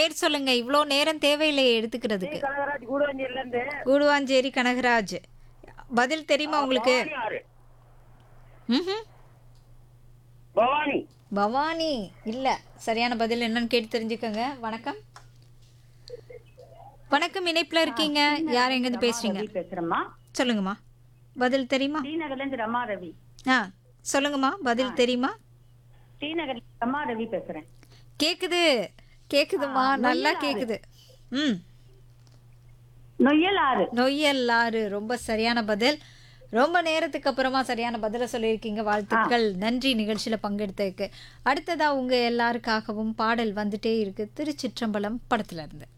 பேர் சொல்லுங்க இவ்வளோ நேரம் தேவையில்லையே எடுத்துக்கிறதுக்கு கனகராஜ் கூடுவஞ்சில இருந்து கூடுவாஞ்சேரி கனகராஜ் பதில் தெரியுமா உங்களுக்கு பவானி ஆறு ம்ஹும். பவானி பவானி இல்ல சரியான பதில் என்னன்னு கேட்டு தெரிஞ்சுக்கோங்க வணக்கம் வணக்கம் இணைப்புல இருக்கீங்க யார் எங்கேருந்து பேசுறீங்க ரவி பேசுறேம்மா சொல்லுங்கம்மா பதில் தெரியுமா டி நகர்ல இருந்து ரமா ரவி ஆ சொல்லுங்கம்மா பதில் தெரியுமா டி நகர்ல ரமா ரவி பேசுறேன் கேக்குது கேக்குதுமா நல்லா கேக்குது ம் நொய்யல் ஆறு நொய்யல் ஆறு ரொம்ப சரியான பதில் ரொம்ப நேரத்துக்கு அப்புறமா சரியான பதிலை சொல்லியிருக்கீங்க வாழ்த்துக்கள் நன்றி நிகழ்ச்சியில் பங்கெடுத்ததுக்கு அடுத்ததா உங்க எல்லாருக்காகவும் பாடல் வந்துட்டே இருக்கு திருச்சிற்றம்பலம் படத்துல இருந்து